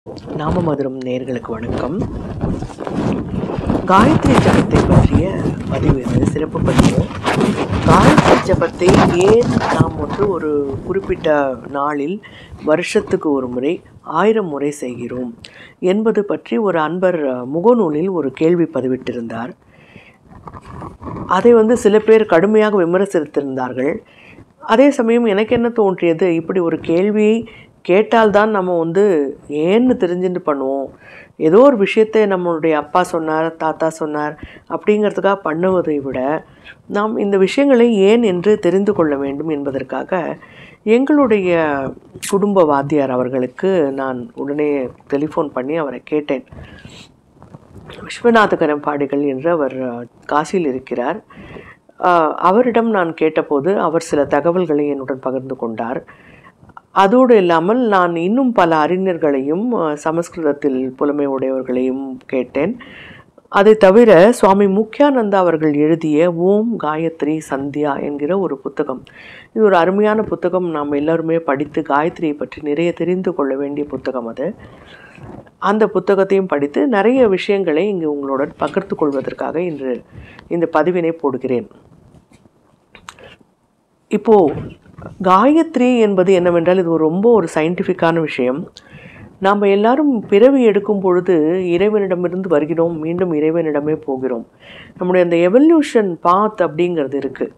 நாமமதுரம் நேர்களுக்கு வணக்கம் காயத்ரி ஜபத்தை பற்றிய பதிவு இது சிறப்பு பதிவு காயத்ரி ஜபத்தை ஏன் நாம் வந்து ஒரு குறிப்பிட்ட நாளில் வருஷத்துக்கு ஒரு முறை ஆயிரம் முறை செய்கிறோம் என்பது பற்றி ஒரு அன்பர் அஹ், முகநூலில் ஒரு கேள்வி பதிவிட்டிருந்தார் அதை வந்து சில பேர் கடுமையாக விமர்சித்திருந்தார்கள் அதே சமயம் எனக்கு என்ன தோன்றியது இப்படி ஒரு கேள்வியை கேட்டால்தான் நம்ம வந்து ஏன்னு தெரிஞ்சுட்டு பண்ணுவோம் ஏதோ ஒரு விஷயத்தை நம்மளுடைய அப்பா சொன்னார் தாத்தா சொன்னார் அப்படிங்கிறதுக்காக பண்ணுவதை விட நாம் இந்த விஷயங்களை ஏன் என்று தெரிந்து கொள்ள வேண்டும் என்பதற்காக எங்களுடைய குடும்ப வாத்தியார் அவர்களுக்கு நான் உடனே டெலிஃபோன் பண்ணி அவரை கேட்டேன் விஸ்வநாதகரம் பாடிகள் என்று அவர் அஹ், காசியில் இருக்கிறார் அஹ், அவரிடம் நான் கேட்டபோது அவர் சில தகவல்களை என்னுடன் பகிர்ந்து கொண்டார் அதோடு இல்லாமல் நான் இன்னும் பல அறிஞர்களையும் அஹ், சமஸ்கிருதத்தில் புலமை உடையவர்களையும் கேட்டேன் அதை தவிர சுவாமி முக்யானந்தா அவர்கள் எழுதிய ஓம் காயத்ரி சந்தியா என்கிற ஒரு புத்தகம் இது ஒரு அருமையான புத்தகம் நாம் எல்லாருமே படித்து காயத்ரியை பற்றி நிறைய தெரிந்து கொள்ள வேண்டிய புத்தகம் அது அந்த புத்தகத்தையும் படித்து நிறைய விஷயங்களை இங்கு உங்களுடன் பகிர்ந்து கொள்வதற்காக இன்று இந்த பதிவினை போடுகிறேன் இப்போ காயத்ரி என்பது என்னவென்றால் இது ஒரு ரொம்ப ஒரு சயின்டிஃபிக்கான விஷயம் நாம் எல்லாரும் பிறவி எடுக்கும் பொழுது இறைவனிடமிருந்து வருகிறோம் மீண்டும் இறைவனிடமே போகிறோம் நம்முடைய அந்த எவல்யூஷன் பாத் அப்படிங்கிறது இருக்குது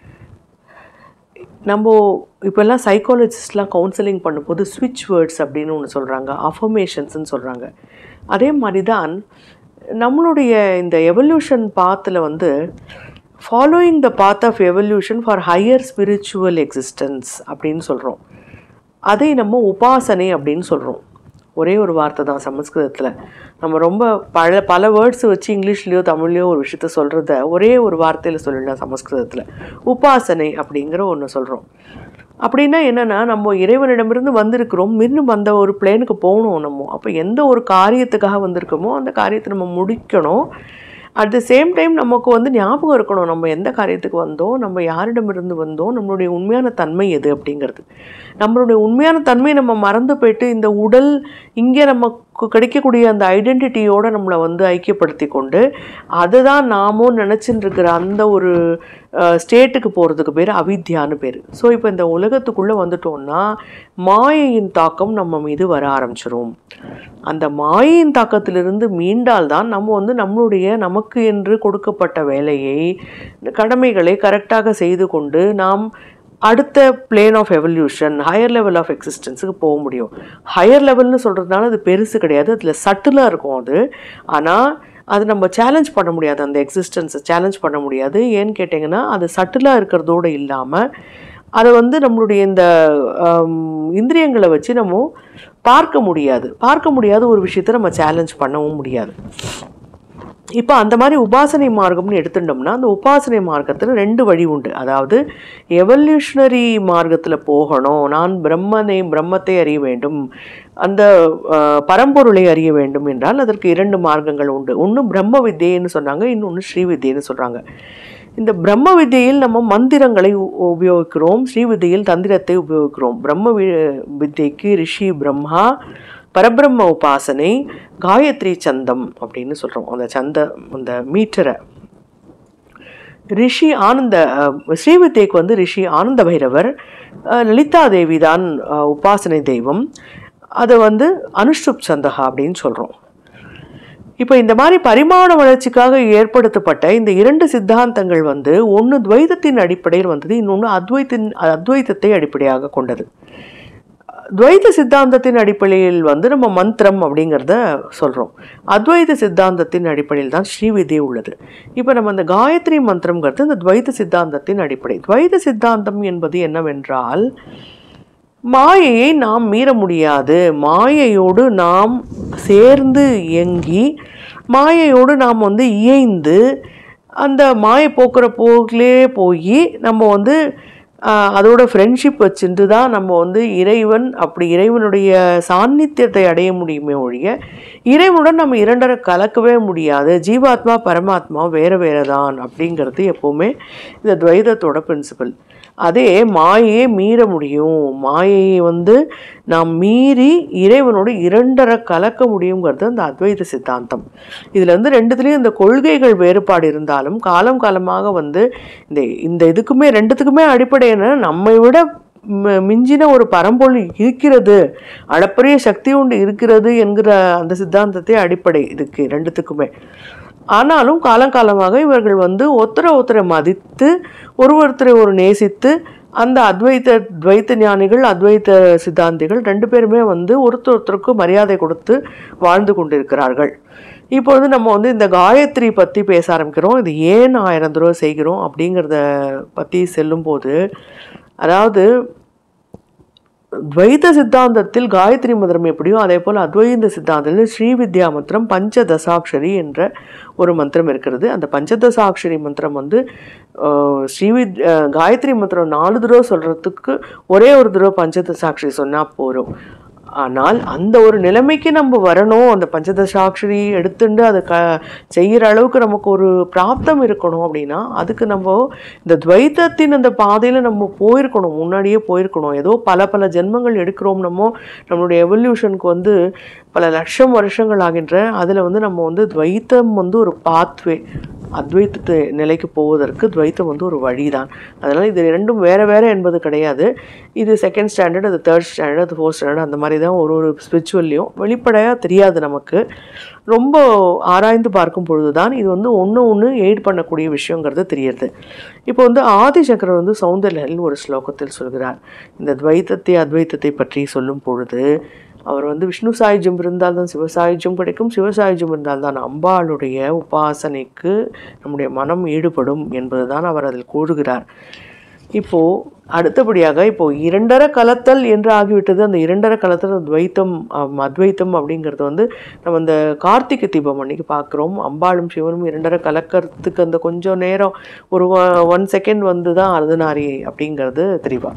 நம்ம இப்போல்லாம் சைக்காலஜிஸ்ட்லாம் கவுன்சிலிங் பண்ணும்போது ஸ்விட்ச் வேர்ட்ஸ் அப்படின்னு ஒன்று சொல்கிறாங்க அஃபர்மேஷன்ஸ்னு சொல்கிறாங்க அதே மாதிரி தான் நம்மளுடைய இந்த எவல்யூஷன் பாத்தில் வந்து following the path of evolution for higher spiritual existence அப்படின்னு சொல்கிறோம் அதை நம்ம உபாசனை அப்படின்னு சொல்கிறோம் ஒரே ஒரு வார்த்தை தான் சமஸ்கிருதத்தில் நம்ம ரொம்ப பல பல வேர்ட்ஸ் வச்சு இங்கிலீஷ்லேயோ தமிழ்லையோ ஒரு விஷயத்த சொல்கிறத ஒரே ஒரு வார்த்தையில் சொல்லிடலாம் சமஸ்கிருதத்தில் உபாசனை அப்படிங்கிற ஒன்று சொல்கிறோம் அப்படின்னா என்னென்னா நம்ம இறைவனிடமிருந்து வந்திருக்கிறோம் மீண்டும் அந்த ஒரு பிளேனுக்கு போகணும் நம்ம அப்போ எந்த ஒரு காரியத்துக்காக வந்திருக்கோமோ அந்த காரியத்தை நம்ம முடிக்கணும் அட் த சேம் டைம் நமக்கு வந்து ஞாபகம் இருக்கணும் நம்ம எந்த காரியத்துக்கு வந்தோம் நம்ம யாரிடமிருந்து வந்தோம் நம்மளுடைய உண்மையான தன்மை எது அப்படிங்கிறது நம்மளுடைய உண்மையான தன்மை நம்ம மறந்து போயிட்டு இந்த உடல் இங்கே நமக்கு கிடைக்கக்கூடிய அந்த ஐடென்டிட்டியோடு நம்மளை வந்து ஐக்கியப்படுத்தி கொண்டு அதுதான் நாமும் நினச்சின்னு இருக்கிற அந்த ஒரு ஸ்டேட்டுக்கு போகிறதுக்கு பேர் அவித்யான்னு பேர் ஸோ இப்போ இந்த உலகத்துக்குள்ளே வந்துட்டோம்னா மாயையின் தாக்கம் நம்ம மீது வர ஆரம்பிச்சிரும் அந்த மாயையின் தாக்கத்திலிருந்து மீண்டால்தான் நம்ம வந்து நம்மளுடைய நமக்கு என்று கொடுக்கப்பட்ட வேலையை கடமைகளை கரெக்டாக செய்து கொண்டு நாம் அடுத்த plane of evolution higher level of எக்ஸிஸ்டன்ஸுக்கு போக முடியும் ஹையர் லெவல்னு சொல்கிறதுனால அது பெருசு கிடையாது அதில் சட்டிலாக இருக்கும் அது ஆனால் அது நம்ம சேலஞ்ச் பண்ண முடியாது அந்த எக்ஸிஸ்டன்ஸை சேலஞ்ச் பண்ண முடியாது ஏன்னு கேட்டிங்கன்னா அது சட்டிலாக இருக்கிறதோடு இல்லாமல் அதை வந்து நம்மளுடைய இந்த ஆம், இந்திரியங்களை வச்சு நம்ம பார்க்க முடியாது பார்க்க முடியாத ஒரு விஷயத்தை நம்ம சேலஞ்ச் பண்ணவும் முடியாது இப்போ அந்த மாதிரி உபாசனை மார்க்கம்னு எடுத்துட்டோம்னா அந்த உபாசனை மார்க்கத்தில் ரெண்டு வழி உண்டு அதாவது எவல்யூஷனரி மார்க்கத்தில் போகணும் நான் பிரம்மனை பிரம்மத்தை அறிய வேண்டும் அந்த அஹ், பரம்பொருளை அறிய வேண்டும் என்றால் அதற்கு இரண்டு மார்க்கங்கள் உண்டு ஒன்று பிரம்ம வித்யைன்னு சொன்னாங்க இன்னொன்று ஸ்ரீ வித்யைன்னு சொல்கிறாங்க இந்த பிரம்ம வித்யையில் நம்ம மந்திரங்களை உ- உபயோகிக்கிறோம் ஸ்ரீ வித்யையில் தந்திரத்தை உபயோகிக்கிறோம் பிரம்ம வி- வித்யைக்கு ரிஷி பிரம்மா பரபிரம்ம உபாசனை காயத்ரி சந்தம் அப்படின்னு சொல்கிறோம் அந்த சந்த அந்த மீட்டரை ரிஷி ஆனந்த அஹ், ஸ்ரீவித்யைக்கு வந்து ரிஷி ஆனந்த பைரவர் அஹ், லலிதா தேவி தான் அஹ், உபாசனை தெய்வம் அதை வந்து அனுஷ்டுப் சந்தகா அப்படின்னு சொல்கிறோம் இப்போ இந்த மாதிரி பரிமாண வளர்ச்சிக்காக ஏற்படுத்தப்பட்ட இந்த இரண்டு சித்தாந்தங்கள் வந்து ஒன்று துவைதத்தின் அடிப்படையில் வந்தது இன்னொன்று அத்வைத்தின் அத்வைத்தத்தை அடிப்படையாக கொண்டது துவைத சித்தாந்தத்தின் அடிப்படையில் வந்து நம்ம மந்திரம் அப்படிங்கிறத சொல்கிறோம் அத்வைத சித்தாந்தத்தின் அடிப்படையில் தான் ஸ்ரீவித்யை உள்ளது இப்போ நம்ம அந்த காயத்ரி மந்திரம்ங்கிறது இந்த துவைத சித்தாந்தத்தின் அடிப்படை துவைத சித்தாந்தம் என்பது என்னவென்றால் மாயையை நாம் மீற முடியாது மாயையோடு நாம் சேர்ந்து இயங்கி மாயையோடு நாம் வந்து இயைந்து அந்த மாயை போக்குற போக்கிலே போய் நம்ம வந்து ஆஹ், அதோட ஃப்ரெண்ட்ஷிப் வச்சுட்டு தான் நம்ம வந்து இறைவன் அப்படி இறைவனுடைய சாநித்தியத்தை அடைய முடியுமே ஒழிய இறைவனுடன் நம்ம இரண்டரை கலக்கவே முடியாது ஜீவாத்மா பரமாத்மா வேறு வேறு தான் அப்படிங்கிறது எப்போவுமே இந்த துவைதத்தோட பிரின்சிபல் அதே மாயையை மீற முடியும் மாயையை வந்து நாம் மீறி இறைவனோடு இரண்டரை கலக்க முடியுங்கிறது அந்த அத்வைத சித்தாந்தம் இதில் வந்து ரெண்டுத்துலேயும் இந்த கொள்கைகள் வேறுபாடு இருந்தாலும் காலம் காலமாக வந்து இந்த இந்த இதுக்குமே ரெண்டுத்துக்குமே அடிப்படை என்ன நம்மை விட ம- மிஞ்சின ஒரு பரம்பொருள் இருக்கிறது அளப்பரிய சக்தி உண்டு இருக்கிறது என்கிற அந்த சித்தாந்தத்தை அடிப்படை இதுக்கு ரெண்டுத்துக்குமே ஆனாலும் காலங்காலமாக இவர்கள் வந்து ஒருத்தரை ஒருத்தரை மதித்து ஒரு ஒருத்தரை ஒரு நேசித்து அந்த அத்வைத துவைத்த ஞானிகள் அத்வைத்த சித்தாந்திகள் ரெண்டு பேருமே வந்து ஒருத்தர் ஒருத்தருக்கு மரியாதை கொடுத்து வாழ்ந்து கொண்டிருக்கிறார்கள் இப்பொழுது நம்ம வந்து இந்த காயத்ரி பற்றி பேச ஆரம்பிக்கிறோம் இது ஏன் ஆயிரம் தடவை செய்கிறோம் அப்படிங்கிறத பற்றி செல்லும்போது அதாவது துவைத சித்தாந்தத்தில் காயத்ரி மந்திரம் எப்படியோ அதே போல் அத்வைத சித்தாந்தத்தில் ஸ்ரீவித்யா மந்திரம் பஞ்சதசாட்சரி என்ற ஒரு மந்திரம் இருக்கிறது அந்த பஞ்சதசாட்சரி மந்திரம் வந்து ஆஹ், ஸ்ரீவித் ஆஹ், காயத்ரி மந்திரம் நாலு தடவை சொல்கிறதுக்கு ஒரே ஒரு தடவை பஞ்சதசாட்சரி சொன்னால் போதும் ஆனால் அந்த ஒரு நிலைமைக்கு நம்ம வரணும் அந்த பஞ்சதசாட்சரி எடுத்துட்டு அதை க செய்கிற அளவுக்கு நமக்கு ஒரு பிராப்தம் இருக்கணும் அப்படின்னா அதுக்கு நம்ம இந்த துவைத்தத்தின் அந்த பாதையில் நம்ம போயிருக்கணும் முன்னாடியே போயிருக்கணும் ஏதோ பல பல ஜென்மங்கள் எடுக்கிறோம் நம்ம நம்மளுடைய எவல்யூஷனுக்கு வந்து பல லட்சம் வருஷங்கள் ஆகின்ற அதில் வந்து நம்ம வந்து துவைத்தம் வந்து ஒரு பாத்வே அத்வைத்த நிலைக்கு போவதற்கு துவைத்தம் வந்து ஒரு வழிதான் அதனால் இது ரெண்டும் வேறு வேறு என்பது கிடையாது இது செகண்ட் ஸ்டாண்டர்ட் அது தேர்ட் ஸ்டாண்டர்ட் அது ஃபோர்த் ஸ்டாண்டர்ட் அந்த மாதிரி தான் ஒரு ஒரு ஸ்பிரிச்சுவல்லையும் வெளிப்படையாக தெரியாது நமக்கு ரொம்ப ஆராய்ந்து பார்க்கும் பொழுது தான் இது வந்து ஒன்று ஒன்று எய்ட் பண்ணக்கூடிய விஷயங்கிறது தெரியுது இப்போ வந்து ஆதிசங்கரர் வந்து சௌந்தர்யில் ஒரு ஸ்லோகத்தில் சொல்கிறார் இந்த துவைத்தத்தை அத்வைத்தத்தை பற்றி சொல்லும் பொழுது அவர் வந்து விஷ்ணு சாயுஜம் இருந்தால் தான் சிவசாயுஜம் கிடைக்கும் சிவசாயுஜம் இருந்தால் தான் அம்பாளுடைய உபாசனைக்கு நம்முடைய மனம் ஈடுபடும் என்பதுதான் அவர் அதில் கூறுகிறார் இப்போ அடுத்தபடியாக இப்போ இரண்டரை கலத்தல் என்று ஆகிவிட்டது அந்த இரண்டரை கலத்தல் துவைத்தம் அம், அத்வைத்தம் அப்படிங்கிறது வந்து நம்ம இந்த கார்த்திகை தீபம் அன்னைக்கு பார்க்குறோம் அம்பாளும் சிவனும் இரண்டரை கலக்கிறதுக்கு அந்த கொஞ்சம் நேரம் ஒரு ஒன் செகண்ட் வந்து தான் அர்த்தநாரி அப்படிங்கிறது தெரியவா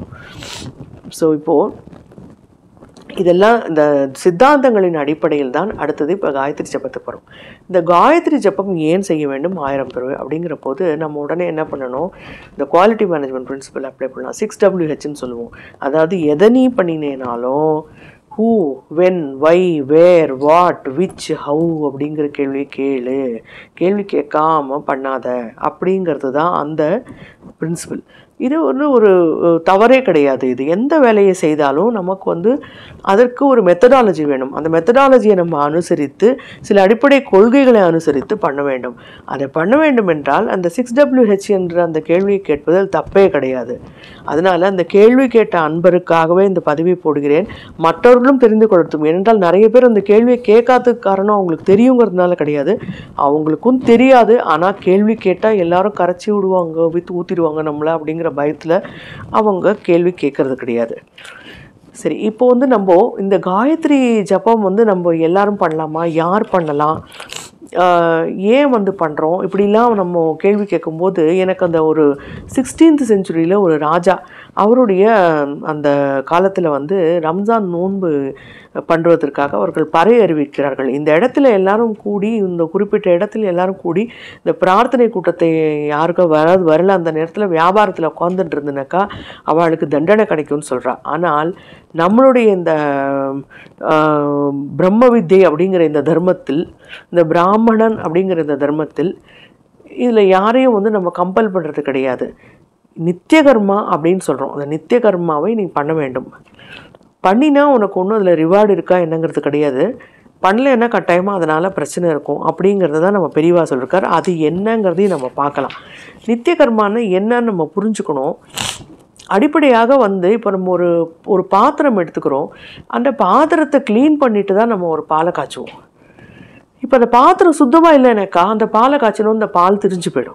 ஸோ இப்போது இதெல்லாம் இந்த சித்தாந்தங்களின் அடிப்படையில் தான் அடுத்தது இப்போ காயத்ரி ஜபத்துக்கு வரும் இந்த காயத்ரி ஜபம் ஏன் செய்ய வேண்டும் ஆயிரம் தடவை அப்படிங்கிற போது நம்ம உடனே என்ன பண்ணணும் இந்த குவாலிட்டி மேனேஜ்மெண்ட் பிரின்சிபல் அப்ளை பண்ணலாம் சிக்ஸ் டபிள்யூஹெச்னு சொல்லுவோம் அதாவது எதை நீ பண்ணினேனாலும் who when why where what which how அப்படிங்கிற கேள்வி கேளு கேள்வி கேட்காம பண்ணாத அப்படிங்கிறது தான் அந்த பிரின்சிபல் இது ஒன்று ஒரு அஹ், தவறே கிடையாது இது எந்த வேலையை செய்தாலும் நமக்கு வந்து அதற்கு ஒரு மெத்தடாலஜி வேணும் அந்த மெத்தடாலஜியை நம்ம அனுசரித்து சில அடிப்படை கொள்கைகளை அனுசரித்து பண்ண வேண்டும் அதை பண்ண வேண்டும் என்றால் அந்த சிக்ஸ் டபிள்யூஹெச் என்ற அந்த கேள்வியை கேட்பதில் தப்பே கிடையாது அதனால அந்த கேள்வி கேட்ட அன்பருக்காகவே இந்த பதிவை போடுகிறேன் மற்றவர்களும் தெரிந்து கொள்ளட்டும் ஏனென்றால் நிறைய பேர் அந்த கேள்வியை கேட்காததுக்கு காரணம் அவங்களுக்கு தெரியுங்கிறதுனால கிடையாது அவங்களுக்கும் தெரியாது ஆனால் கேள்வி கேட்டால் எல்லாரும் கரைச்சி விடுவாங்க வித்து ஊற்றிடுவாங்க நம்மளை அப்படிங்கிற பயத்தில் அவங்க கேள்வி கேட்கறது கிடையாது சரி இப்போ வந்து நம்ம இந்த காயத்ரி ஜபம் வந்து நம்ம எல்லாரும் பண்ணலாமா யார் பண்ணலாம் ஆஹ் ஏன் வந்து பண்ணுறோம் இப்படிலாம் நம்ம கேள்வி கேட்கும்போது எனக்கு அந்த ஒரு சிக்ஸ்டீன்த் செஞ்சுரியில் ஒரு ராஜா அவருடைய அந்த காலத்தில் வந்து ரம்ஜான் நோன்பு பண்ணுவதற்காக அவர்கள் பறை அறிவிக்கிறார்கள் இந்த இடத்துல எல்லாரும் கூடி இந்த குறிப்பிட்ட இடத்துல எல்லாரும் கூடி இந்த பிரார்த்தனை கூட்டத்தை யாருக்கும் வராது வரல அந்த நேரத்தில் வியாபாரத்தில் உட்காந்துட்டு இருந்துனாக்கா அவளுக்கு தண்டனை கிடைக்கும்னு சொல்றா ஆனால் நம்மளுடைய இந்த ஆஹ், பிரம்ம வித்யை அப்படிங்கிற இந்த தர்மத்தில் இந்த பிராமணன் அப்படிங்கிற இந்த தர்மத்தில் இதில் யாரையும் வந்து நம்ம கம்பல் பண்ணுறது கிடையாது நித்திய கர்மா அப்படின்னு சொல்கிறோம் அந்த நித்திய கர்மாவை நீ பண்ண வேண்டும் பண்ணினா உனக்கு ஒன்றும் அதில் ரிவார்டு இருக்கா என்னங்கிறது கிடையாது பண்ணலைன்னா கட்டாயமாக அதனால் பிரச்சனை இருக்கும் அப்படிங்கிறத தான் நம்ம பெரியவா சொல்லியிருக்காரு அது என்னங்கிறதையும் நம்ம பார்க்கலாம் நித்திய கர்மான்னு என்னன்னு நம்ம புரிஞ்சுக்கணும் அடிப்படையாக வந்து இப்போ நம்ம ஒரு ஒரு பாத்திரம் எடுத்துக்கிறோம் அந்த பாத்திரத்தை க்ளீன் பண்ணிட்டு தான் நம்ம ஒரு பாலை காய்ச்சுவோம் இப்போ அந்த பாத்திரம் சுத்தமாக இல்லைனாக்கா அந்த பாலை காய்ச்சணும் இந்த பால் திரிஞ்சு போயிடும்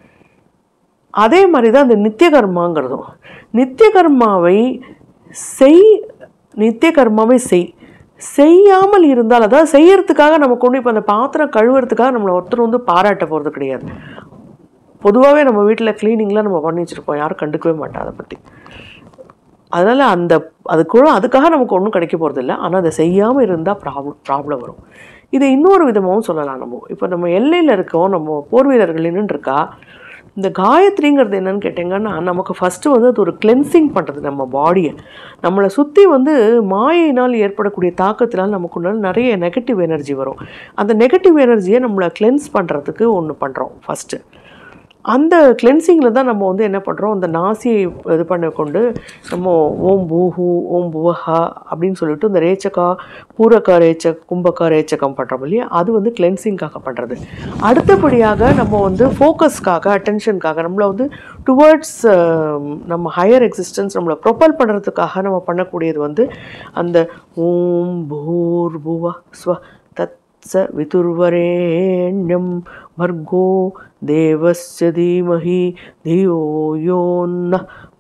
அதே மாதிரி தான் அந்த நித்திய கர்மாங்கிறதும் நித்திய கர்மாவை செய் நித்திய கர்மாவை செய் செய்யாமல் இருந்தால் அதாவது செய்யறதுக்காக நம்ம கொண்டு இப்போ அந்த பாத்திரம் கழுவுறதுக்காக நம்மளை ஒருத்தர் வந்து பாராட்ட போகிறது கிடையாது பொதுவாகவே நம்ம வீட்டில் க்ளீனிங்லாம் நம்ம பண்ணி வச்சுருப்போம் யாரும் கண்டுக்கவே மாட்டா அதை பற்றி அதனால் அந்த அதுக்குள்ள அதுக்காக நமக்கு ஒன்றும் கிடைக்க போகிறதில்ல ஆனால் அதை செய்யாமல் இருந்தால் ப்ராப்ளம் ப்ராப்ளம் வரும் இதை இன்னொரு விதமாகவும் சொல்லலாம் நம்ம இப்போ நம்ம எல்லையில் இருக்கோம் நம்ம போர் வீரர்கள் நின்றுட்டு இருக்கா இந்த காயத்ரிங்கிறது என்னன்னு கேட்டிங்கன்னா நமக்கு ஃபஸ்ட்டு வந்து அது ஒரு கிளென்சிங் பண்ணுறது நம்ம பாடியை நம்மளை சுற்றி வந்து மாயினால் ஏற்படக்கூடிய தாக்கத்தினால் நமக்குள்ள நிறைய நெகட்டிவ் எனர்ஜி வரும் அந்த நெகட்டிவ் எனர்ஜியை நம்மளை கிளென்ஸ் பண்ணுறதுக்கு ஒன்று பண்ணுறோம் ஃபஸ்ட்டு அந்த கிளென்சிங்கில் தான் நம்ம வந்து என்ன பண்ணுறோம் அந்த நாசியை இது பண்ண கொண்டு நம்ம ஓம் பூஹு ஓம் புவஹா அப்படின்னு சொல்லிட்டு இந்த ரேச்சக்கா பூரக்கா ரேச்ச கும்பக்கா ரேச்சகம் பண்ணுறோம் இல்லையா அது வந்து கிளென்சிங்காக பண்ணுறது அடுத்தபடியாக நம்ம வந்து ஃபோக்கஸ்க்காக அட்டென்ஷனுக்காக நம்மளை வந்து டுவர்ட்ஸ் நம்ம ஹையர் எக்ஸிஸ்டன்ஸ் நம்மளை ப்ரொப்பல் பண்ணுறதுக்காக நம்ம பண்ணக்கூடியது வந்து அந்த ஓம் பூர் புவ ஸ்வ தத் स वितुर्वरेण्यं भर्गो देवस्य धीमहि धियो यो न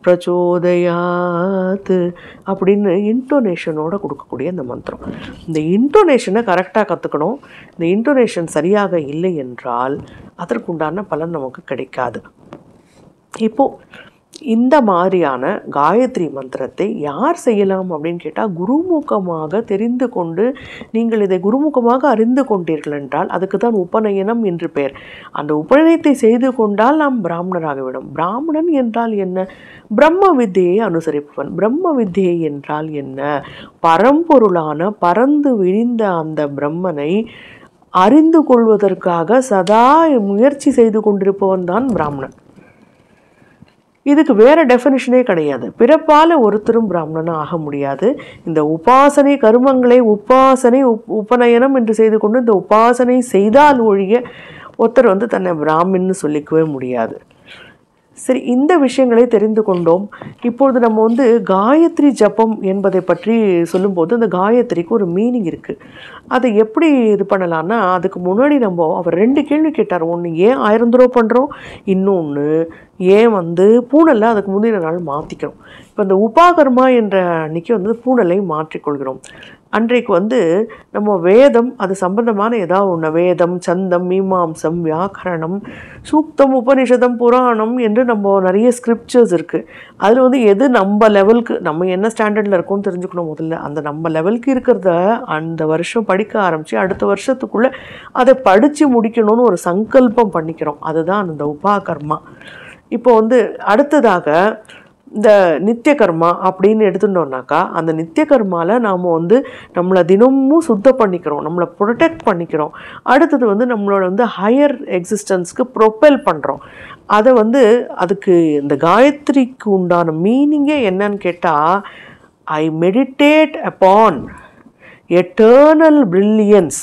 பிரச்சோதயாத் அப்படின்னு இன்டோனேஷனோட கொடுக்கக்கூடிய இந்த மந்திரம் இந்த இன்டோனேஷனை கரெக்டாக கற்றுக்கணும் இந்த இன்டோனேஷன் சரியாக இல்லை என்றால் அதற்குண்டான பலன் நமக்கு கிடைக்காது இப்போது இந்த மாதிரியான காயத்ரி மந்திரத்தை யார் செய்யலாம் அப்படின்னு கேட்டால் குருமுகமாக தெரிந்து கொண்டு நீங்கள் இதை குருமுகமாக அறிந்து கொண்டீர்கள் என்றால் அதுக்கு தான் உபநயனம் என்று பெயர் அந்த உபநயனத்தை செய்து கொண்டால் நாம் பிராமணராகிவிடும் பிராமணன் என்றால் என்ன பிரம்ம வித்தியை அனுசரிப்பவன் பிரம்ம வித்தியை என்றால் என்ன பரம்பொருளான பறந்து விரிந்த அந்த பிரம்மனை அறிந்து கொள்வதற்காக சதா முயற்சி செய்து கொண்டிருப்பவன் தான் பிராமணன் இதுக்கு வேற டெஃபினிஷனே கிடையாது பிறப்பால ஒருத்தரும் பிராமணனும் ஆக முடியாது இந்த உபாசனை கருமங்களை உபாசனை உப் உபநயனம் என்று செய்து கொண்டு இந்த உபாசனை செய்தால் ஒழிய ஒருத்தர் வந்து தன்னை பிராமின்னு சொல்லிக்கவே முடியாது சரி இந்த விஷயங்களை தெரிந்து கொண்டோம் இப்பொழுது நம்ம வந்து காயத்ரி ஜபம் என்பதை பற்றி சொல்லும்போது அந்த காயத்ரிக்கு ஒரு மீனிங் இருக்குது அதை எப்படி இது பண்ணலான்னா அதுக்கு முன்னாடி நம்ம அவர் ரெண்டு கேள்வி கேட்டார் ஒன்று ஏன் ஆயிரம் தடவை பண்ணுறோம் இன்னொன்று ஏன் வந்து பூனலை அதுக்கு முந்தின நாள் மாற்றிக்கிறோம் இப்போ இந்த உபாகர்மா என்ற அன்னைக்கு வந்து பூனலை மாற்றிக்கொள்கிறோம் அன்றைக்கு வந்து நம்ம வேதம் அது சம்பந்தமான ஏதாவது ஒன்று வேதம் சந்தம் மீமாம்சம் வியாக்கரணம் சூக்தம் உபனிஷதம் புராணம் என்று நம்ம நிறைய ஸ்கிரிப்சர்ஸ் இருக்குது அதில் வந்து எது நம்ம லெவலுக்கு நம்ம என்ன ஸ்டாண்டர்டில் இருக்கோம்னு தெரிஞ்சுக்கணும் முதல்ல அந்த நம்ம லெவலுக்கு இருக்கிறத அந்த வருஷம் படிக்க ஆரம்பித்து அடுத்த வருஷத்துக்குள்ளே அதை படித்து முடிக்கணும்னு ஒரு சங்கல்பம் பண்ணிக்கிறோம் அதுதான் அந்த உபாகர்மா இப்போ வந்து அடுத்ததாக இந்த நித்திய கர்மா அப்படின்னு எடுத்துட்டோம்னாக்கா அந்த நித்திய கர்மாவில் நாம் வந்து நம்மளை தினமும் சுத்தம் பண்ணிக்கிறோம் நம்மளை ப்ரொடெக்ட் பண்ணிக்கிறோம் அடுத்தது வந்து நம்மளோட வந்து ஹையர் எக்ஸிஸ்டன்ஸ்க்கு ப்ரொப்பெல் பண்ணுறோம் அதை வந்து அதுக்கு இந்த காயத்ரிக்கு உண்டான மீனிங்கே என்னன்னு கேட்டால் I meditate upon eternal brilliance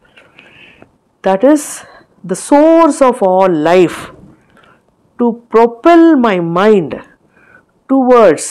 that is the source of all life to propel my mind towards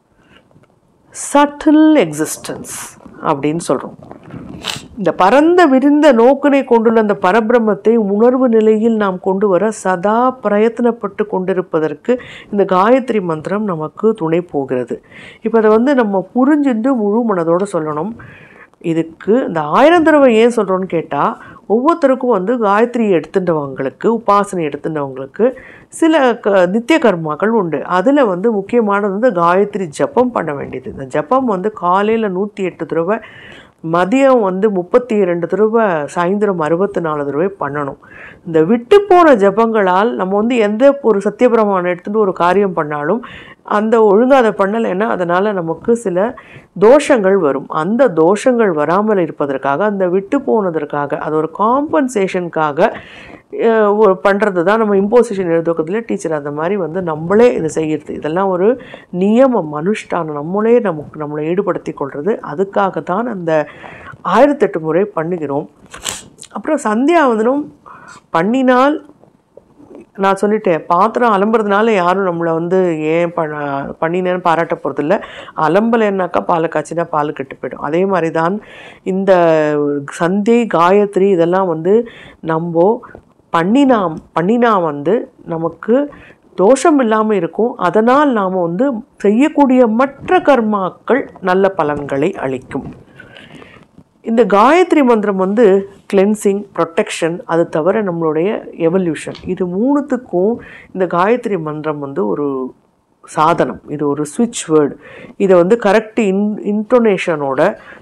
subtle existence அப்படின்னு சொல்கிறோம் இந்த பரந்த விரிந்த நோக்கினை கொண்டுள்ள அந்த பரபிரம்மத்தை உணர்வு நிலையில் நாம் கொண்டு வர சதா பிரயத்தனப்பட்டு கொண்டிருப்பதற்கு இந்த காயத்ரி மந்திரம் நமக்கு துணை போகிறது இப்போ அதை வந்து நம்ம புரிஞ்சுட்டு முழு மனதோட சொல்லணும் இதுக்கு இந்த ஆயிரம் தடவை ஏன் சொல்கிறோன்னு கேட்டால் ஒவ்வொருத்தருக்கும் வந்து காயத்ரி எடுத்துட்டவங்களுக்கு உபாசனை எடுத்துட்டவங்களுக்கு சில க நித்திய கர்மாக்கள் உண்டு அதில் வந்து முக்கியமானது வந்து காயத்ரி ஜபம் பண்ண வேண்டியது இந்த ஜபம் வந்து காலையில் நூற்றி எட்டு தடவை மதியம் வந்து முப்பத்தி இரண்டு தடவை சாயந்தரம் அறுபத்தி நாலு தடவை பண்ணணும் இந்த விட்டு போன ஜபங்களால் நம்ம வந்து எந்த ஒரு சத்தியபிரமாணம் எடுத்துகிட்டு ஒரு காரியம் பண்ணாலும் அந்த ஒழுங்காக அதை பண்ணலைன்னா அதனால் நமக்கு சில தோஷங்கள் வரும் அந்த தோஷங்கள் வராமல் இருப்பதற்காக அந்த விட்டு போனதற்காக அது ஒரு காம்பன்சேஷனுக்காக ஒரு பண்ணுறது தான் நம்ம இம்போசிஷன் எழுதுவதில் டீச்சர் அந்த மாதிரி வந்து நம்மளே இது செய்கிறது இதெல்லாம் ஒரு நியமம் அனுஷ்டானம் நம்மளே நமக்கு நம்மளை ஈடுபடுத்தி கொள்வது அதுக்காக தான் அந்த ஆயிரத்தெட்டு முறை பண்ணுகிறோம் அப்புறம் சந்தியாவதனம் பண்ணினால் நான் சொல்லிட்டேன் பாத்திரம் அலம்புறதுனால யாரும் நம்மளை வந்து ஏன் பண்ண பண்ணினேன்னு பாராட்ட போகிறதில்ல அலம்பலைன்னாக்கா பாலை காய்ச்சினா பால் கெட்டு போயிடும் அதே மாதிரி தான் இந்த சந்தை காயத்ரி இதெல்லாம் வந்து நம்ம பண்ணினாம் பண்ணினா வந்து நமக்கு தோஷம் இல்லாமல் இருக்கும் அதனால் நாம் வந்து செய்யக்கூடிய மற்ற கர்மாக்கள் நல்ல பலன்களை அளிக்கும் இந்த காயத்ரி மந்திரம் வந்து கிளென்சிங் ப்ரொட்டெக்ஷன் அது தவிர நம்மளுடைய எவல்யூஷன் இது மூணுத்துக்கும் இந்த காயத்ரி மந்திரம் வந்து ஒரு சாதனம் இது ஒரு ஸ்விட்ச் வேர்டு இதை வந்து கரெக்ட் இன் இன்டோனேஷனோட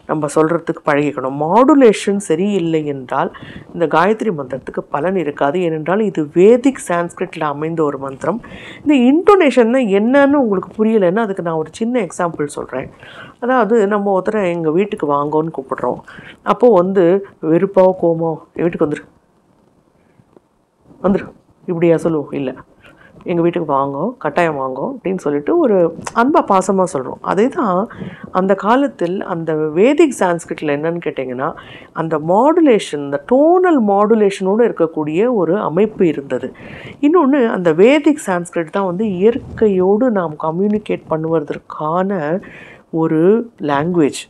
நம்ம சொல்கிறதுக்கு பழகிக்கணும் மாடுலேஷன் சரியில்லை என்றால் இந்த காயத்ரி மந்திரத்துக்கு பலன் இருக்காது ஏனென்றால் இது வேதிக் சான்ஸ்கிரிட்டில் அமைந்த ஒரு மந்திரம் இந்த இன்டோனேஷன்னா என்னன்னு உங்களுக்கு புரியலைன்னா அதுக்கு நான் ஒரு சின்ன எக்ஸாம்பிள் சொல்கிறேன் அதாவது நம்ம ஒருத்தரை எங்கள் வீட்டுக்கு வாங்கோன்னு கூப்பிடுறோம் அப்போது வந்து வெறுப்பாவோ கோமோ என் வீட்டுக்கு வந்துரு வந்துரு இப்படியா சொல்லுவோம் இல்லை எங்கள் வீட்டுக்கு வாங்கோ கட்டாயம் வாங்கோ அப்படின்னு சொல்லிட்டு ஒரு அன்பா பாசமாக சொல்கிறோம் அதே தான் அந்த காலத்தில் அந்த வேதிக் சான்ஸ்கிரிட்டில் என்னன்னு கேட்டிங்கன்னா அந்த மாடுலேஷன் இந்த டோனல் மாடுலேஷனோடு இருக்கக்கூடிய ஒரு அமைப்பு இருந்தது இன்னொன்று அந்த வேதிக் சான்ஸ்கிரிட் தான் வந்து இயற்கையோடு நாம் கம்யூனிகேட் பண்ணுவதற்கான ஒரு லாங்குவேஜ்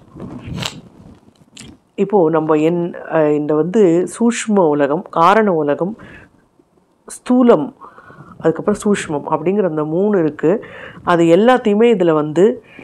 இப்போது நம்ம என் அஹ், இந்த வந்து சூஷ்ம உலகம் காரண உலகம் ஸ்தூலம் அதுக்கப்புறம் சூஷ்மம் அப்படிங்கிற அந்த மூணு இருக்குது அது எல்லாத்தையுமே இதில் வந்து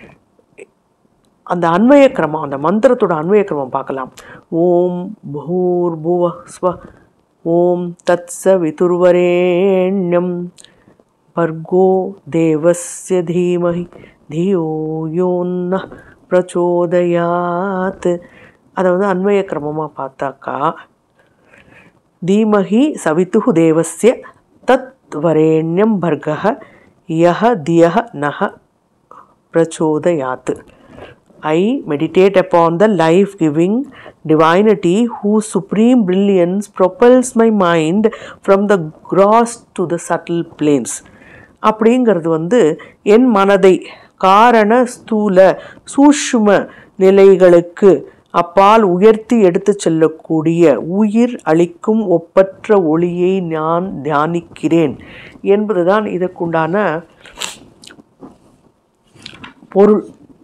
அந்த அன்வய கிரமம் அந்த மந்திரத்தோட அன்வய கிரமம் பார்க்கலாம் ஓம் பூர் புவ ஸ்வ ஓம் தத் ச விதுர்வரேண்யம் भर्गो देवस्य धीमहि धियो यो न பிரச்சோதயாத் அதை வந்து அன்வய கிரமமாக பார்த்தாக்கா தீமஹி சவித்துஹு தேவஸ்ய தத் வரேண்யம் பர்கः யஹ தியஹ நஹ பிரச்சோதயாத் I meditate upon the life giving divinity whose supreme brilliance propels my mind from the gross to the subtle planes. அப்படிங்கிறது வந்து என் மனதை காரண ஸ்தூல சூஷ்ம நிலைகளுக்கு அப்பால் உயர்த்தி எடுத்துச் செல்லக்கூடிய உயிர் அளிக்கும் ஒப்பற்ற ஒளியை நான் தியானிக்கிறேன் என்பதுதான் இதற்குண்டான பொருள்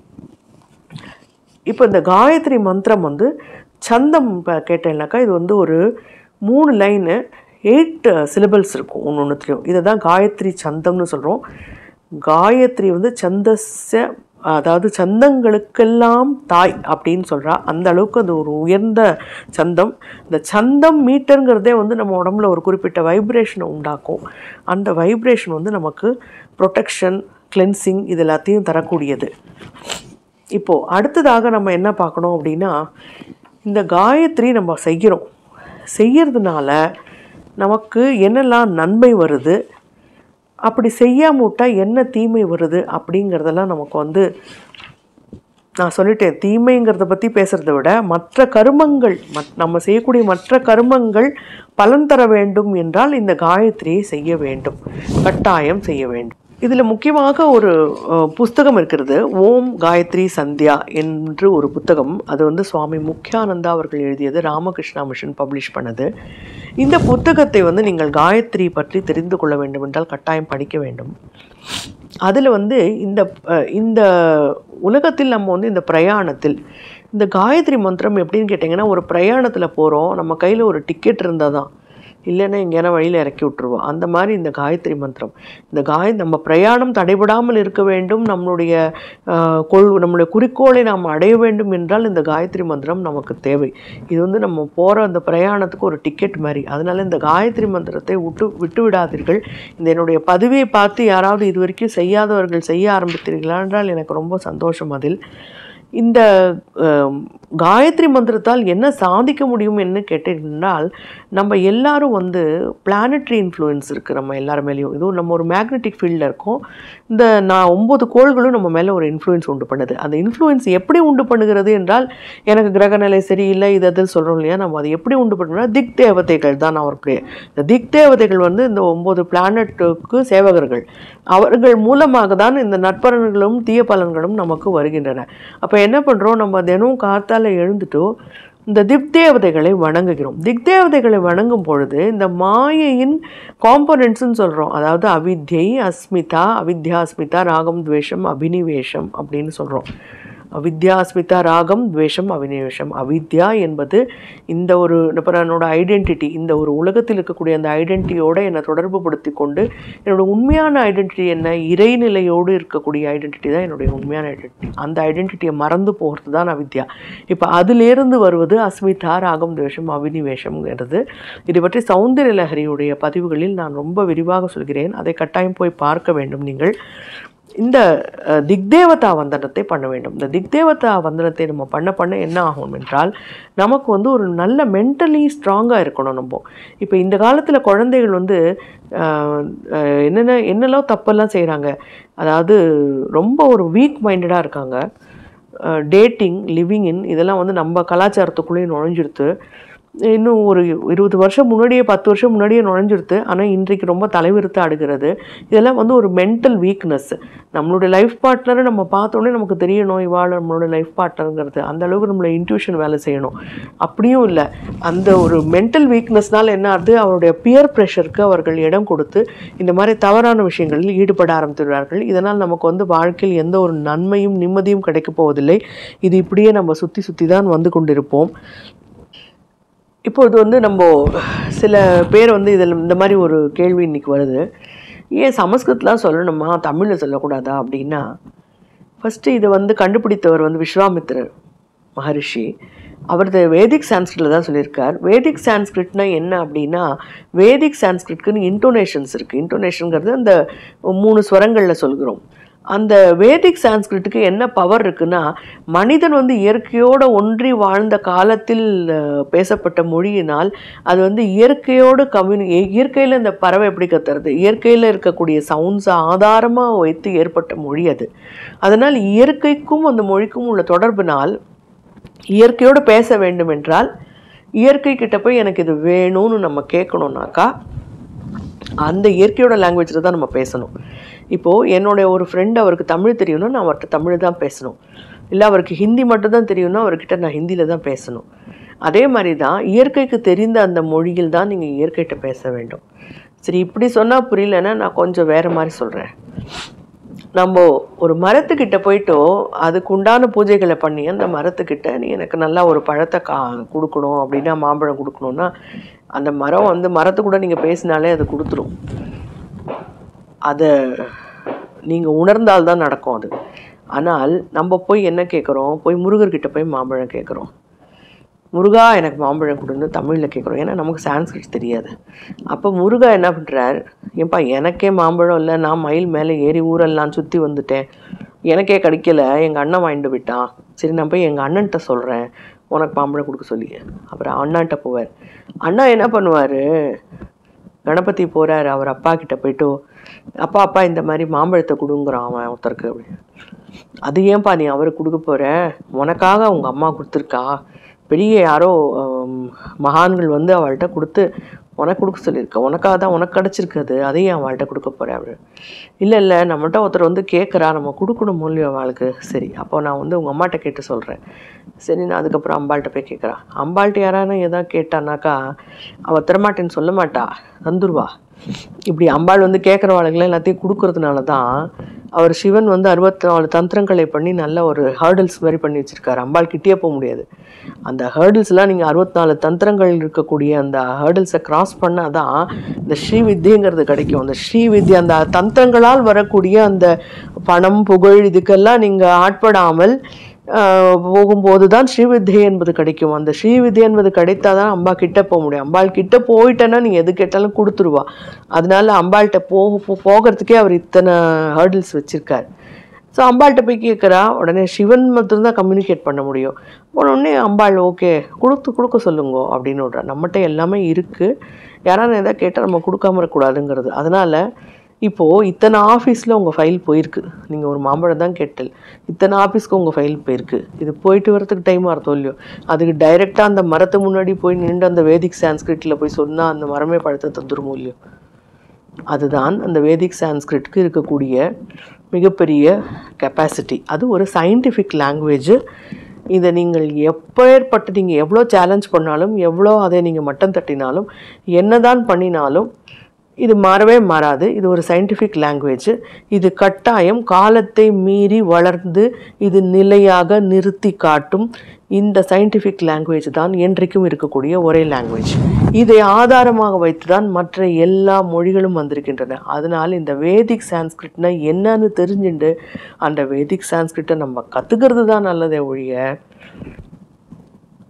இப்போ இந்த காயத்ரி மந்திரம் வந்து சந்தம் இப்போ கேட்டேன்னாக்கா இது வந்து ஒரு மூணு லைனு எயிட் சிலபல்ஸ் இருக்கும் ஒன்று ஒன்றுத்துலையும் இதை தான் காயத்ரி சந்தம்னு சொல்கிறோம் காயத்ரி வந்து சந்தஸ்ய அதாவது சந்தங்களுக்கெல்லாம் தாய் அப்படின்னு சொல்கிறா அந்த அளவுக்கு அது ஒரு உயர்ந்த சந்தம் இந்த சந்தம் மீட்டருங்கிறதே வந்து நம்ம உடம்புல ஒரு குறிப்பிட்ட வைப்ரேஷனை உண்டாக்கும் அந்த வைப்ரேஷன் வந்து நமக்கு ப்ரொடெக்ஷன் கிளென்சிங் இது எல்லாத்தையும் தரக்கூடியது இப்போது அடுத்ததாக நம்ம என்ன பார்க்கணும் அப்படின்னா இந்த காயத்ரி நம்ம செய்கிறோம் செய்யறதுனால நமக்கு என்னெல்லாம் நன்மை வருது அப்படி செய்யாம விட்டா என்ன தீமை வருது அப்படிங்கிறதெல்லாம் நமக்கு வந்து நான் சொல்லிட்டேன் தீமைங்கிறத பற்றி பேசுகிறத விட மற்ற கருமங்கள் மத் நம்ம செய்யக்கூடிய மற்ற கருமங்கள் பலன் தர வேண்டும் என்றால் இந்த காயத்ரியை செய்ய வேண்டும் கட்டாயம் செய்ய வேண்டும் இதில் முக்கியமாக ஒரு அஹ், புஸ்தகம் இருக்கிறது ஓம் காயத்ரி சந்தியா என்று ஒரு புத்தகம் அது வந்து சுவாமி முக்யானந்தா அவர்கள் எழுதியது ராமகிருஷ்ணா மிஷன் பப்ளிஷ் பண்ணது இந்த புத்தகத்தை வந்து நீங்கள் காயத்ரி பற்றி தெரிந்து கொள்ள வேண்டும் என்றால் கட்டாயம் படிக்க வேண்டும் அதில் வந்து இந்த அஹ், இந்த உலகத்தில் நம்ம வந்து இந்த பிரயாணத்தில் இந்த காயத்ரி மந்திரம் எப்படின்னு கேட்டிங்கன்னா ஒரு பிரயாணத்தில் போகிறோம் நம்ம கையில் ஒரு டிக்கெட் இருந்தால் தான் இல்லைன்னா எங்கேயான வழியில் இறக்கி விட்டுருவோம் அந்த மாதிரி இந்த காயத்ரி மந்திரம் இந்த காய நம்ம பிரயாணம் தடைபடாமல் இருக்க வேண்டும் நம்மளுடைய ஆஹ், கொள் நம்மளுடைய குறிக்கோளை நாம் அடைய வேண்டும் என்றால் இந்த காயத்ரி மந்திரம் நமக்கு தேவை இது வந்து நம்ம போகிற அந்த பிரயாணத்துக்கு ஒரு டிக்கெட் மாதிரி அதனால இந்த காயத்ரி மந்திரத்தை விட்டு விட்டு விடாதீர்கள் இந்த என்னுடைய பதிவை பார்த்து யாராவது இது வரைக்கும் செய்யாதவர்கள் செய்ய ஆரம்பித்தீர்களா என்றால் எனக்கு ரொம்ப சந்தோஷம் அதில் இந்த ஆம், காயத்ரி மந்திரத்தால் என்ன சாதிக்க முடியும் என்ன கேட்டீங்கன்னால் நம்ம எல்லாரும் வந்து பிளானட்ரி இன்ஃப்ளூயன்ஸ் இருக்குது நம்ம எல்லார் மேலேயும் இதுவும் நம்ம ஒரு மேக்னெட்டிக் ஃபீல்டில் இருக்கோம் இந்த நான் ஒம்பது கோள்களும் நம்ம மேலே ஒரு இன்ஃப்ளூயன்ஸ் உண்டு பண்ணுது அந்த இன்ஃப்ளூயன்ஸ் எப்படி உண்டு பண்ணுகிறது என்றால் எனக்கு கிரகநிலை சரியில்லை இது அது சொல்கிறோம் இல்லையா நம்ம அதை எப்படி உண்டு பண்ணுறோம்னா திக் தேவதைகள் தான் அவர்களுடைய இந்த திக் தேவதைகள் வந்து இந்த ஒம்பது பிளானட்டுக்கு சேவகர்கள் அவர்கள் மூலமாக தான் இந்த நட்பலன்களும் தீய பலன்களும் நமக்கு வருகின்றன அப்போ என்ன பண்ணுறோம் நம்ம தினம் காத்தால எழுந்துட்டோ இந்த திக்தேவதைகளை வணங்குகிறோம் திக்தேவதைகளை வணங்கும் பொழுது இந்த மாயையின் காம்போனன்ட்ஸ்னு சொல்கிறோம் அதாவது அவித்யை அஸ்மிதா அவித்யா அஸ்மிதா ராகம் துவேஷம் அபினிவேஷம் அப்படின்னு சொல்கிறோம் அவித்யா அஸ்மிதா ராகம் துவேஷம் அபினிவேஷம் அவித்யா என்பது இந்த ஒரு இப்போ என்னோட ஐடென்டிட்டி இந்த ஒரு உலகத்தில் இருக்கக்கூடிய அந்த ஐடென்டிட்டியோட என்னை தொடர்பு படுத்தி கொண்டு என்னோட உண்மையான ஐடென்டிட்டி என்ன இறைநிலையோடு இருக்கக்கூடிய ஐடென்டிட்டி தான் என்னுடைய உண்மையான ஐடென்டிட்டி அந்த ஐடென்டிட்டியை மறந்து போகிறது தான் அவித்யா இப்போ அதிலிருந்து வருவது அஸ்மிதா ராகம் துவேஷம் அபினிவேஷம்ங்கிறது இது பற்றி சௌந்தரிய லஹரியுடைய பதிவுகளில் நான் ரொம்ப விரிவாக சொல்கிறேன் அதை கட்டாயம் போய் பார்க்க வேண்டும் நீங்கள் இந்த அஹ், திக்தேவதா வந்தனத்தை பண்ண வேண்டும் இந்த திக்தேவதா வந்தனத்தை நம்ம பண்ண பண்ண என்ன ஆகும் என்றால் நமக்கு வந்து ஒரு நல்ல மென்டலி ஸ்ட்ராங்காக இருக்கணும் நம்ம இப்போ இந்த காலத்தில் குழந்தைகள் வந்து அஹ், அஹ், என்னென்ன என்னெல்லாம் தப்பெல்லாம் செய்கிறாங்க அதாவது ரொம்ப ஒரு வீக் மைண்டடாக இருக்காங்க டேட்டிங் லிவிங் இன் இதெல்லாம் வந்து நம்ம கலாச்சாரத்துக்குள்ளேயே நுழைஞ்சிடுத்து இன்னும் ஒரு இருபது வருஷம் முன்னாடியே பத்து வருஷம் முன்னாடியே நுழைஞ்சிடுத்து ஆனால் இன்றைக்கு ரொம்ப தலைவிரித்து ஆடுகிறது இதெல்லாம் வந்து ஒரு மென்டல் வீக்னஸ் நம்மளுடைய லைஃப் பார்ட்னரை நம்ம பார்த்தோன்னே நமக்கு தெரியணும் இவாள் நம்மளோட லைஃப் பார்ட்னருங்கிறது அந்த அளவுக்கு நம்மளை இன்ட்யூஷன் வேலை செய்யணும் அப்படியும் இல்லை அந்த ஒரு மென்டல் வீக்னஸ்னால என்ன ஆகுது அவருடைய பியர் ப்ரெஷருக்கு அவர்கள் இடம் கொடுத்து இந்த மாதிரி தவறான விஷயங்களில் ஈடுபட ஆரம்பித்துள்ளார்கள் இதனால் நமக்கு வந்து வாழ்க்கையில் எந்த ஒரு நன்மையும் நிம்மதியும் கிடைக்கப் போவதில்லை இது இப்படியே நம்ம சுற்றி சுற்றி தான் வந்து கொண்டிருப்போம் இப்பொழுது வந்து நம்ம சில பேர் வந்து இதில் இந்த மாதிரி ஒரு கேள்வி இன்னைக்கு வருது ஏன் சமஸ்கிருதத்தில் சொல்லணுமா தமிழில் சொல்லக்கூடாதா அப்படின்னா ஃபஸ்ட்டு இதை வந்து கண்டுபிடித்தவர் வந்து விஸ்வாமித்திரர் மகரிஷி அவர் இந்த வேதிக் சான்ஸ்கிரிட்டில் தான் சொல்லியிருக்கார் வேதிக் சான்ஸ்கிரிட்னா என்ன அப்படின்னா வேதிக் சான்ஸ்கிரிட்க்குன்னு இன்டோனேஷன்ஸ் இருக்குது இன்டோனேஷனுங்கிறது அந்த மூணு ஸ்வரங்களில் சொல்கிறோம் அந்த வேதிக் சான்ஸ்கிரிட்டுக்கு என்ன பவர் இருக்குன்னா மனிதன் வந்து இயற்கையோடு ஒன்றி வாழ்ந்த காலத்தில் அஹ், பேசப்பட்ட மொழியினால் அது வந்து இயற்கையோடு கம்யூனி இயற்கையில் இந்த பறவை எப்படி கத்துறது இயற்கையில் இருக்கக்கூடிய சவுண்ட்ஸை ஆதாரமாக வைத்து ஏற்பட்ட மொழி அது அதனால் இயற்கைக்கும் அந்த மொழிக்கும் உள்ள தொடர்பினால் இயற்கையோடு பேச வேண்டும் என்றால் இயற்கை கிட்ட போய் எனக்கு இது வேணும்னு நம்ம கேட்கணுன்னாக்கா அந்த இயற்கையோட லாங்குவேஜில் தான் நம்ம பேசணும் இப்போது என்னுடைய ஒரு ஃப்ரெண்ட் அவருக்கு தமிழ் தெரியும்னா நான் அவர்கிட்ட தமிழ் தான் பேசணும் இல்லை அவருக்கு ஹிந்தி மட்டும் தான் தெரியும்னா அவர்கிட்ட நான் ஹிந்தியில் தான் பேசணும் அதே மாதிரி தான் இயற்கைக்கு தெரிந்த அந்த மொழியில் தான் நீங்கள் இயற்கைகிட்ட பேச வேண்டும் சரி இப்படி சொன்னால் புரியலன்னா நான் கொஞ்சம் வேறு மாதிரி சொல்கிறேன் நம்ம ஒரு மரத்துக்கிட்ட போயிட்டோ அதுக்கு உண்டான பூஜைகளை பண்ணி அந்த மரத்துக்கிட்ட நீ எனக்கு நல்லா ஒரு பழத்தை கா கொடுக்கணும் அப்படின்னா மாம்பழம் கொடுக்கணும்னா அந்த மரம் வந்து மரத்து கூட நீங்கள் பேசினாலே அது கொடுத்துரும் அதை நீங்கள் உணர்ந்தால்தான் நடக்கும் அது ஆனால் நம்ம போய் என்ன கேட்குறோம் போய் முருகர்கிட்ட போய் மாம்பழம் கேட்குறோம் முருகா எனக்கு மாம்பழம் கொடுன்னு தமிழில் கேட்குறோம் ஏன்னா நமக்கு சான்ஸ்கிரிட் தெரியாது அப்போ முருகா என்ன பண்ணுறார் ஏன்பா எனக்கே மாம்பழம் இல்லை நான் மயில் மேலே ஏறி ஊரெல்லாம் சுற்றி வந்துட்டேன் எனக்கே கிடைக்கல எங்கள் அண்ணன் வாங்கிட்டு விட்டான் சரி நான் போய் எங்கள் அண்ணன்கிட்ட சொல்கிறேன் உனக்கு மாம்பழம் கொடுக்க சொல்லி அப்புறம் அண்ணான்ட்ட போவார் அண்ணா என்ன பண்ணுவார் கணபதி போகிறாரு அவர் அப்பா கிட்ட போயிட்டு அப்பா அப்பா இந்த மாதிரி மாம்பழத்தை கொடுங்குறான் அவன் ஒருத்தருக்கு அப்படி அது ஏன்பா நீ அவருக்கு கொடுக்க போற உனக்காக அவங்க அம்மா கொடுத்துருக்கா பெரிய யாரோ ஆம், மகான்கள் வந்து அவள்கிட்ட கொடுத்து உனக்கு கொடுக்க சொல்லியிருக்க உனக்காக தான் உனக்கு கிடச்சிருக்கு அது அதையும் அவள்கிட்ட கொடுக்க போகிறேன் அப்படி இல்லை இல்லை நம்மகிட்ட ஒருத்தர் வந்து கேட்குறா நம்ம கொடுக்கணும் இல்லையோ அவளுக்கு சரி அப்போ நான் வந்து உங்கள் அம்மாட்ட கேட்டு சொல்கிறேன் சரி நான் அதுக்கப்புறம் அம்பாள்கிட்ட போய் கேட்குறான் அம்பாள்கிட்ட யாரானு எதாவது கேட்டானாக்கா அவள் தரமாட்டேன்னு சொல்ல மாட்டா தந்துருவா இப்படி அம்பாள் வந்து கேட்குறவாளுகளை எல்லாத்தையும் கொடுக்கறதுனால தான் அவர் சிவன் வந்து அறுபத்தி நாலு தந்திரங்களை பண்ணி நல்ல ஒரு ஹேர்டில்ஸ் மாதிரி பண்ணி வச்சிருக்காரு அம்பாள் கிட்டே போக முடியாது அந்த ஹேர்டில்ஸ்லாம் நீங்கள் அறுபத்தி நாலு தந்திரங்கள் இருக்கக்கூடிய அந்த ஹேர்டில்ஸை கிராஸ் பண்ணால் தான் இந்த ஸ்ரீவித்யங்கிறது கிடைக்கும் அந்த ஸ்ரீவித்யா அந்த தந்திரங்களால் வரக்கூடிய அந்த பணம் புகழ் இதுக்கெல்லாம் நீங்கள் ஆட்படாமல் ஆஹ், போகும்போது தான் ஸ்ரீவித்யை என்பது கிடைக்கும் அந்த ஸ்ரீவித்யை என்பது கிடைத்தாதான் தான் அம்பா கிட்ட போக முடியும் அம்பாள் கிட்ட போயிட்டேன்னா நீங்கள் எது கேட்டாலும் கொடுத்துருவா அதனால அம்பாள்கிட்ட போக போ- போகிறதுக்கே அவர் இத்தனை ஹேர்டில்ஸ் வச்சிருக்காரு ஸோ அம்பாள்கிட்ட போய் கேட்குறா உடனே சிவன் மட்டும்தான் கம்யூனிகேட் பண்ண முடியும் உடனே அம்பாள் ஓகே கொடுத்து கொடுக்க சொல்லுங்க அப்படின்னு விட்றா நம்மகிட்ட எல்லாமே இருக்குது யாராவது எதாவது கேட்டால் நம்ம கொடுக்காம இருக்கக்கூடாதுங்கிறது அதனால் இப்போது இத்தனை ஆஃபீஸில் உங்கள் ஃபைல் போயிருக்கு நீங்கள் ஒரு மாம்பழம் தான் கேட்டல் இத்தனை ஆஃபீஸ்க்கு உங்கள் ஃபைல் போயிருக்கு இது போயிட்டு வரதுக்கு டைம் அர்த்தம் இல்லையோ அதுக்கு டைரெக்டாக அந்த மரத்து முன்னாடி போய் நின்று அந்த வேதிக் சான்ஸ்கிரிட்டில் போய் சொன்னால் அந்த மரமே பழத்தை தந்துருமோ இல்லையோ அதுதான் அந்த வேதிக் சான்ஸ்கிரிட்க்கு இருக்கக்கூடிய மிகப்பெரிய கெப்பாசிட்டி அது ஒரு சயின்டிஃபிக் லாங்குவேஜ் இதை நீங்கள் எப்பேற்பட்டு நீங்கள் எவ்வளோ சேலஞ்ச் பண்ணாலும் எவ்வளோ அதை நீங்கள் மட்டம் தட்டினாலும் என்னதான் பண்ணினாலும் இது மாறவே மாறாது இது ஒரு சயின்டிஃபிக் லாங்குவேஜ் இது கட்டாயம் காலத்தை மீறி வளர்ந்து இது நிலையாக நிறுத்தி காட்டும் இந்த சயின்டிஃபிக் லாங்குவேஜ் தான் என்றைக்கும் இருக்கக்கூடிய ஒரே லாங்குவேஜ் இதை ஆதாரமாக வைத்து தான் மற்ற எல்லா மொழிகளும் வந்திருக்கின்றன அதனால் இந்த வேதிக் சான்ஸ்கிரிட்னா என்னன்னு தெரிஞ்சுண்டு அந்த வேதிக் சான்ஸ்கிரிட்டை நம்ம கற்றுக்கிறது தான் நல்லதே ஒழிய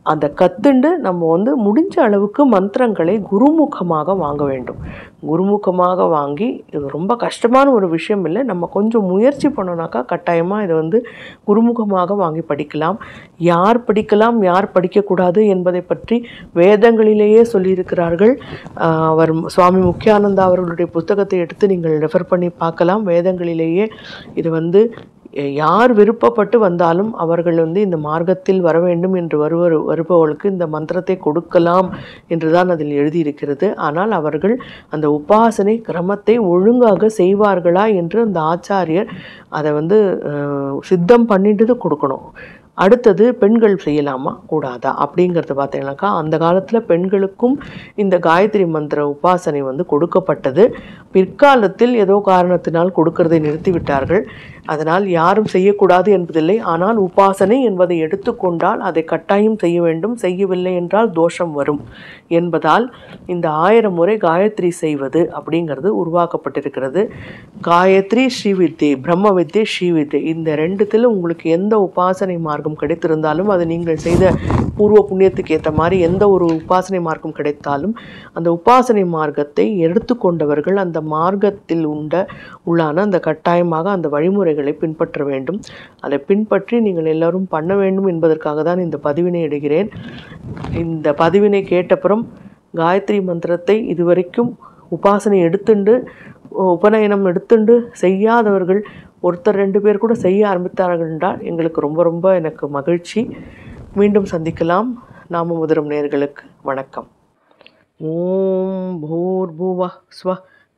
அந்த கத்துண்டு நம்ம வந்து முடிஞ்ச அளவுக்கு மந்திரங்களை குருமுகமாக வாங்க வேண்டும் குருமுகமாக வாங்கி இது ரொம்ப கஷ்டமான ஒரு விஷயம் இல்லை நம்ம கொஞ்சம் முயற்சி பண்ணோம்னாக்கா கட்டாயமாக இதை வந்து குருமுகமாக வாங்கி படிக்கலாம் யார் படிக்கலாம் யார் படிக்கக்கூடாது என்பதை பற்றி வேதங்களிலேயே சொல்லியிருக்கிறார்கள் ஆஹ் அவர் சுவாமி முக்கியானந்தா அவர்களுடைய புத்தகத்தை எடுத்து நீங்கள் ரெஃபர் பண்ணி பார்க்கலாம் வேதங்களிலேயே இது வந்து யார் விருப்பப்பட்டு வந்தாலும் அவர்கள் வந்து இந்த மார்க்கத்தில் வர வேண்டும் என்று வருவர் வருபவர்களுக்கு இந்த மந்திரத்தை கொடுக்கலாம் என்றுதான் அதில் எழுதியிருக்கிறது ஆனால் அவர்கள் அந்த உபாசனை கிரமத்தை ஒழுங்காக செய்வார்களா என்று அந்த ஆச்சாரியர் அதை வந்து அஹ், சித்தம் பண்ணிட்டு கொடுக்கணும் அடுத்தது பெண்கள் செய்யலாமா கூடாதா அப்படிங்கிறத பார்த்தீங்கன்னாக்கா அந்த காலத்தில் பெண்களுக்கும் இந்த காயத்ரி மந்திர உபாசனை வந்து கொடுக்கப்பட்டது பிற்காலத்தில் ஏதோ காரணத்தினால் கொடுக்கறதை நிறுத்திவிட்டார்கள் அதனால் யாரும் செய்யக்கூடாது என்பதில்லை ஆனால் உபாசனை என்பதை எடுத்துக்கொண்டால் அதை கட்டாயம் செய்ய வேண்டும் செய்யவில்லை என்றால் தோஷம் வரும் என்பதால் இந்த ஆயிரம் முறை காயத்ரி செய்வது அப்படிங்கிறது உருவாக்கப்பட்டிருக்கிறது காயத்ரி ஸ்ரீவித்யை பிரம்ம வித்யை ஸ்ரீவித்யை இந்த ரெண்டுத்தில் உங்களுக்கு எந்த உபாசனை மார்க்கம் கிடைத்திருந்தாலும் அது நீங்கள் செய்த பூர்வ புண்ணியத்துக்கு ஏற்ற மாதிரி எந்த ஒரு உபாசனை மார்க்கம் கிடைத்தாலும் அந்த உபாசனை மார்க்கத்தை எடுத்துக்கொண்டவர்கள் அந்த மார்க்கத்தில் உண்ட உள்ளான அந்த கட்டாயமாக அந்த வழிமுறைகளை பின்பற்ற வேண்டும் அதை பின்பற்றி நீங்கள் எல்லாரும் பண்ண வேண்டும் என்பதற்காக தான் இந்த பதிவினை இடுகிறேன் இந்த பதிவினை கேட்டப்புறம் காயத்ரி மந்திரத்தை இதுவரைக்கும் உபாசனை எடுத்துண்டு உபநயனம் எடுத்துண்டு செய்யாதவர்கள் ஒருத்தர் ரெண்டு பேர் கூட செய்ய ஆரம்பித்தார்கள் என்றால் எங்களுக்கு ரொம்ப ரொம்ப எனக்கு மகிழ்ச்சி மீண்டும் சந்திக்கலாம் நாம முதரும் நேர்களுக்கு வணக்கம் ஓம் பூர்புவ ஸ்வ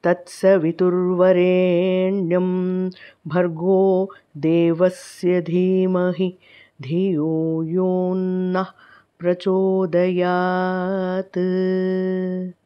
तत्सवितुर्वरेण्यं भर्गो देवस्य धीमहि धियो यो नः प्रचोदयात्